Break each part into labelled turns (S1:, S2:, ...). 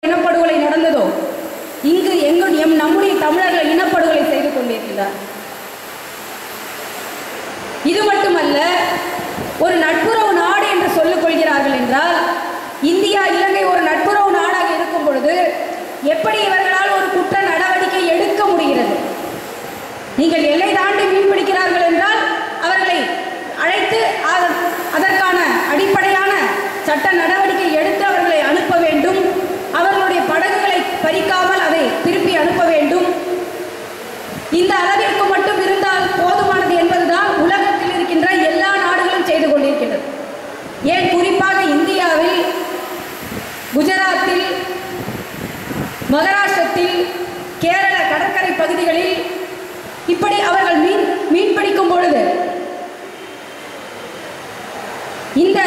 S1: இனப்படுகொலை நடந்ததோ இங்கு எங்கு எம் நம்முடைய தமிழர்கள் இனப்படுகொலை செய்து கொண்டிருக்கிறார் இது மட்டுமல்ல ஒரு நட்புறவு நாடு என்று சொல்லிக் கொள்கிறார்கள் என்றால் இந்தியா இலங்கை ஒரு நட்புறவு நாடாக இருக்கும் பொழுது எப்படி இவர்களால் ஒரு குற்ற நடவடிக்கை எடுக்க முடிகிறது நீங்கள் எல்லை தாண்டி மீன் பிடிக்கிறார்கள் என்றால் அவர்களை அழைத்து அத- அதற்கான அடிப்படையான சட்ட நடவடிக்கை எடுத்து அவர்களை அனுப்ப வேண்டும் அவர்களுடைய படகுகளை பறிக்காமல் அதை திருப்பி அனுப்ப வேண்டும் இந்த அளவிற்கு மட்டும் இருந்தால் போதுமானது என்பதுதான் உலகத்தில் இருக்கின்ற எல்லா நாடுகளும் செய்து கொண்டிருக்கின்றது ஏன் குறிப்பாக இந்தியாவில் குஜராத்தில் மகாராஷ்டிரத்தில் கேரள கடற்கரை பகுதிகளில் இப்படி அவர்கள் மீன் மீன் பிடிக்கும் பொழுது இந்த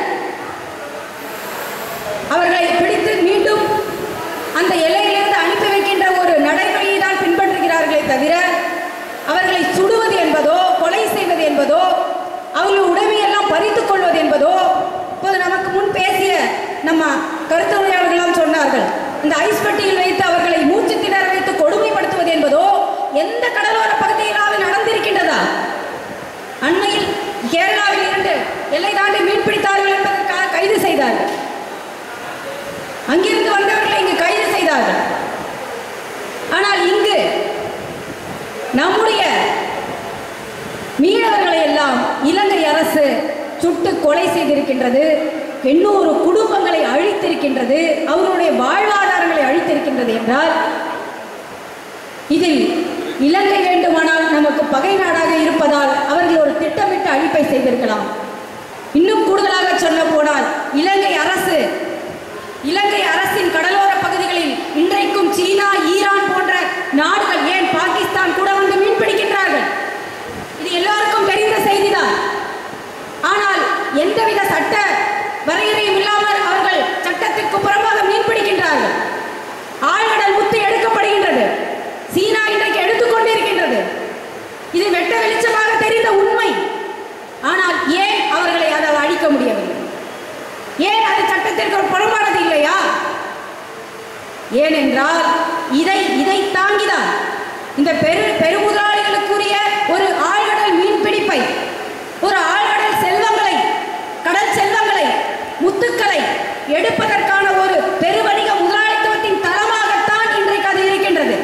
S1: அவர்களை பிடித்து மீண்டும் அந்த எல்லையிலிருந்து அனுப்பி வைக்கின்ற ஒரு நடைமுறையை தான் பின்பற்றுகிறார்களே தவிர அவர்களை சுடுவது என்பதோ கொலை செய்வது என்பதோ அவர்கள் உடைமையெல்லாம் பறித்துக் கொள்வது என்பதோ இப்போது நமக்கு முன் பேசிய நம்ம கருத்துரையாளர்களாம் சொன்னார்கள் இந்த ஐஸ் பெட்டியில் வைத்து அவர்களை மூச்சு திணற வைத்து கொடுமைப்படுத்துவது என்பதோ எந்த கடலோர பகுதியிலாவது நடந்திருக்கின்றதா அண்மையில் கேரளாவில் இருந்து எல்லை தாண்டி மீன் பிடித்தார்கள் என்பதற்காக கைது செய்தார்கள் அங்கிருந்து வந்தவர்களை இங்கு கைது செய்தார்கள் ஆனால் இங்கு நம்முடைய மீனவர்களை எல்லாம் இலங்கை அரசு சுட்டு கொலை செய்திருக்கின்றது எண்ணூறு குடும்பங்களை அழித்திருக்கின்றது அவர்களுடைய வாழ்வாதாரங்களை அழித்திருக்கின்றது என்றால் இதில் இலங்கை வேண்டுமானால் நமக்கு பகை நாடாக இருப்பதால் அவர்கள் ஒரு திட்டமிட்ட அழிப்பை செய்திருக்கலாம் இன்னும் கூடுதலாக சொல்ல போனால் இலங்கை அரசு இலங்கை அரசின் கடலோர பகுதிகளில் இன்றைக்கும் சீனா ஈரான் போன்ற நாடுகள் ஏன் பாகிஸ்தான் கூட வந்து மீன் பிடிக்கின்றார்கள் இது எல்லாருக்கும் தெரிந்த செய்திதான் ஆனால் எந்தவித சட்ட வரையறையும் இல்லாமல் அவர்கள் சட்டத்திற்கு புறம்பாக மீன் பிடிக்கின்றார்கள் ஆழ்கடல் முத்து எடுக்கப்படுகின்றது சீனா இன்றைக்கு எடுத்துக்கொண்டிருக்கின்றது இது வெட்ட வெளிச்சமாக தெரிந்த உண்மை ஆனால் ஏன் அவர்களை அதை அழிக்க முடியவில்லை ஏன் அது சட்டத்திற்கு ஒரு புறம்பானது இல்லையா ஏனென்றால் இதை இதை தாங்கிதான் இந்த பெரு பெருமுதலாளிகளுக்குரிய ஒரு ஆழ்கடல் மீன் பிடிப்பை ஒரு ஆழ்கடல் செல்வங்களை கடல் செல்வங்களை முத்துக்களை எடுப்பதற்கான ஒரு பெருவணிக முதலாளித்துவத்தின் தளமாகத்தான் இன்றைக்கு அது இருக்கின்றது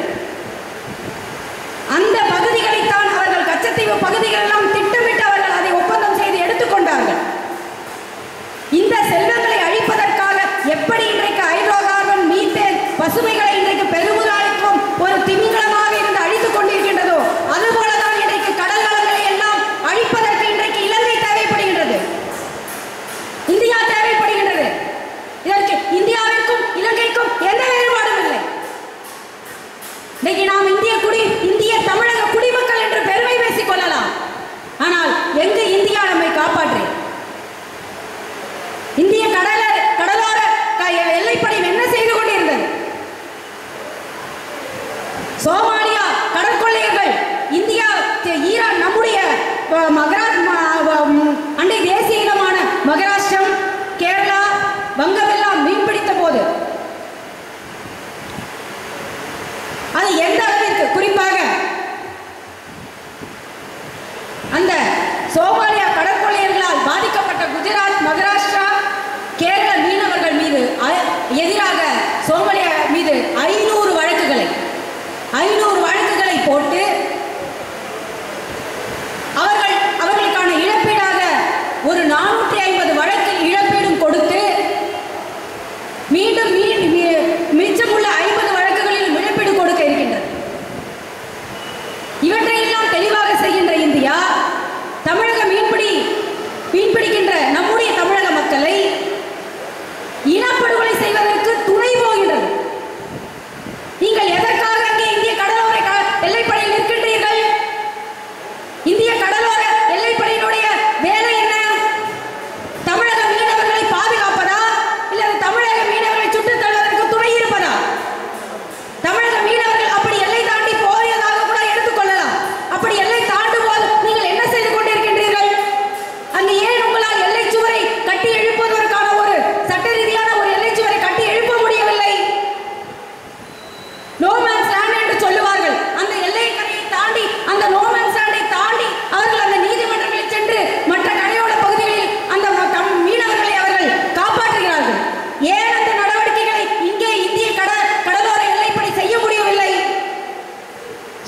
S1: அந்த பகுதிகளைத்தான் அவர்கள் கச்சத்தீவு பகுதிகள் எல்லாம் திட்டமிட்டு அவர்கள் அதை ஒப்பந்தம் செய்து எடுத்துக்கொண்டார்கள் இந்த செல்வங்களை அழிப்பதற்காக எப்படி இன்றைக்கு ஹைட்ரோ கார்பன் மீத்தேன் பசுமைகளை இன்றைக்கு பெருமுதலாளித்துவம் ஒரு திமிங்கலமாக இருந்து அழித்துக் கொண்டிருக்கின்றதோ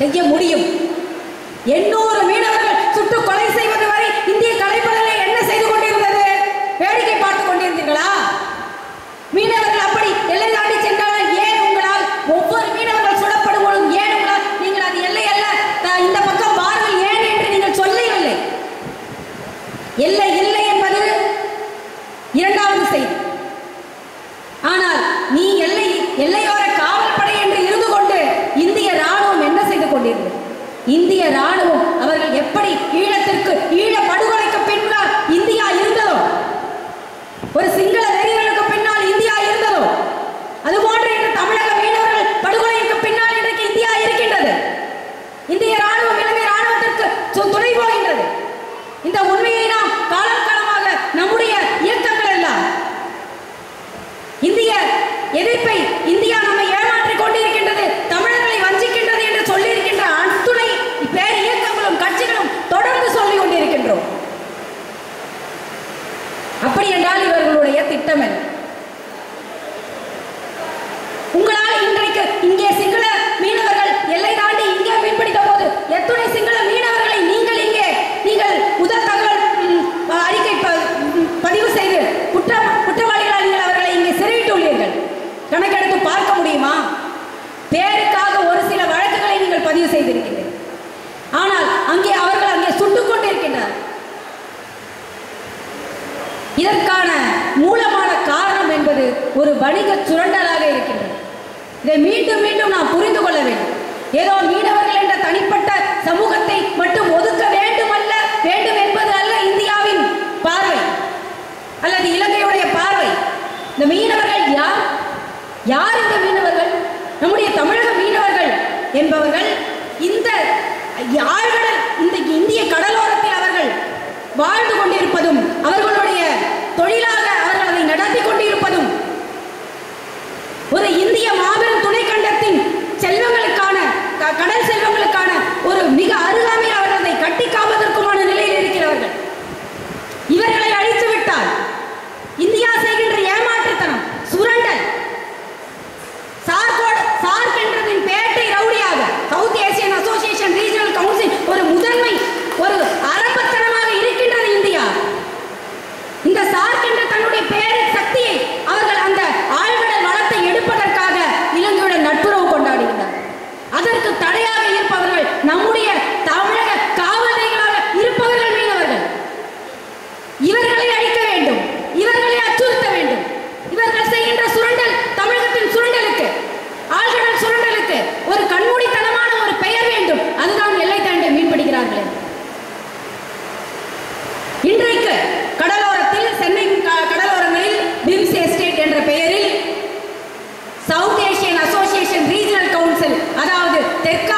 S1: செய்ய முடியும் எண்ணூறு மீனவர்கள் சுட்டு கொலை செய்வது வரை இந்திய கலைப்படலை என்ன செய்து கொண்டிருந்தது வேடிக்கை பார்த்து கொண்டிருந்தீர்களா மீனவர்கள் அப்படி எல்லை தாண்டி சென்றால் ஏன் உங்களால் ஒவ்வொரு மீனவர்கள் சுடப்படும் பொழுதும் ஏன் உங்களால் நீங்கள் அது எல்லை அல்ல த- இந்த பக்கம் வாருங்கள் ஏன் என்று நீங்கள் சொல்லவில்லை எல்லை இல்லை என்பது இரண்டாவது செய்தி ஆனால் நீ எல்லை எல்லையோர காவல் படை என்று இருந்து கொண்டு இந்திய ராணுவம் என்ன செய்து கொண்டிருந்தது இந்திய ராணுவம் அவர்கள் எப்படி ஈழத்திற்கு ஈழ படுகொலைக்கு பின்னால் இந்தியா இருந்ததோ ஒரு சிங்கள வெறியர்களுக்கு பின்னால் இந்தியா இருந்ததோ அதுபோன்று இன்று தமிழக மீனவர்கள் படுகொலைக்கு பின்னால் இன்றைக்கு இந்தியா இருக்கின்றது இந்திய ராணுவம் இலங்கை ராணுவத்திற்கு து- துணை போகின்றது இந்த உண்மையை நாம் காலம் காலமாக நம்முடைய இயக்கங்கள் எல்லாம் இந்திய எதிர்ப்பை இந்தியா நம்மை ஏமாற்றிக் கொண்டிருக்கின்றது தமிழர்களை வஞ்சிக்கின்றது என்று சொல்லியிருக்கின்ற அத்துணை பேர் இயக்கங்களும் கட்சிகளும் தொடர்ந்து சொல்லிக் கொண்டிருக்கின்றோம் அப்படி என்றால் இவர்களுடைய திட்டம் என்ன உங்களால் இன்றைக்கு இங்கே சிங்கள மீனவர்கள் எல்லை தாண்டி இங்கே மீன்பிடித்த போது எத்துணை சிங்கள மீனவர்களை நீங்கள் இங்கே நீங்கள் முதல் தகவல் ம், அறிக்கை ப- ம், பதிவு செய்து குற்றம் குற்றவாளிகளால் நீங்கள் அவர்களை இங்கே சிறையிட்டுள்ளீர்கள் கணக்கெடுத்து பார்க்க முடியுமா பேருக்காக ஒரு சில வழக்குகளை நீங்கள் பதிவு செய்திருக்கிறீர்கள் ஆனால் அங்கே அவர்கள் அங்கே சுட்டுக் கொண்டிருக்கின்றனர் இதற்கான மூலமான காரணம் என்பது ஒரு வணிக சுரண்டலாக இருக்கின்றது இதை மீண்டும் மீண்டும் நாம் புரிந்து கொள்ள வேண்டும் ஏதோ மீனவர்கள் என்ற தனிப்பட்ட சமூகத்தை மட்டும் ஒதுக்க வேண்டும் அல்ல வேண்டும் என்பது அல்ல இந்தியாவின் பார்வை அல்லது இலங்கையுடைய பார்வை இந்த மீனவர்கள் யார் யார் இந்த மீனவர்கள் நம்முடைய தமிழக மீனவர்கள் என்பவர்கள் இந்த ஆழ்கடல் இந்த இந்திய கடலோரத்தில் அவர்கள் வாழ்ந்து கொண்டிருப்பதும் அவர்களுடைய தொழிலாக அவர்கள் அதை நடத்தி கொண்டிருப்பதும் ஒரு இந்திய மாபெரும் துணைக்கண்டத்தின் செல்வங்களுக்கான க- கடல் செல்வங்களுக்கான ஒரு மிக அருகாமையில் அவர்கள் அதை கட்டி காப்பதற்குமான நிலையில் இருக்கிறவர்கள் இவர்களை அழித்து விட்டால் இந்தியா செய்கின்ற ஏமாற்றுத்தனம் சுரண்டல் சார்கோடு சார்க் என்றதின் பேட்டை ரவுடியாக south Asian association regional council ஒரு முதன்மை ஒரு அரம்பத்தனமாக இருக்கின்றது இந்தியா இந்த சார்க் என்ற தன்னுடைய பேரு சக்தியை அவர்கள் அந்த ஆழ்கடல் வளத்தை எடுப்பதற்காக இலங்கையுடன் நட்புறவு கொண்டாடுகின்றனர் அதற்கு தடையாக இருப்பவர்கள் நம்முடைய தமிழக காவலர்களாக இருப்பவர்கள் மீனவர்கள் இவர்களை அழிக்க வேண்டும் இவர்களை அச்சுறுத்த வேண்டும் இவர்கள் செய்கின்ற சுரண்டல் தமிழகத்தின் சுரண்டலுக்கு ஆழ்கடல் சுரண்டலுக்கு ஒரு கண்மூடித்தனமான ஒரு பெயர் வேண்டும் அதுதான் எல்லை தாண்டி மீன்பிடிக்கிறார்கள் இன்றைக்கு கடலோரத்தில் சென்னை க- கடலோரங்களில் பிம்ஸ் எஸ்டேட் என்ற பெயரில் south Asian association regional council அதாவது தெற்கு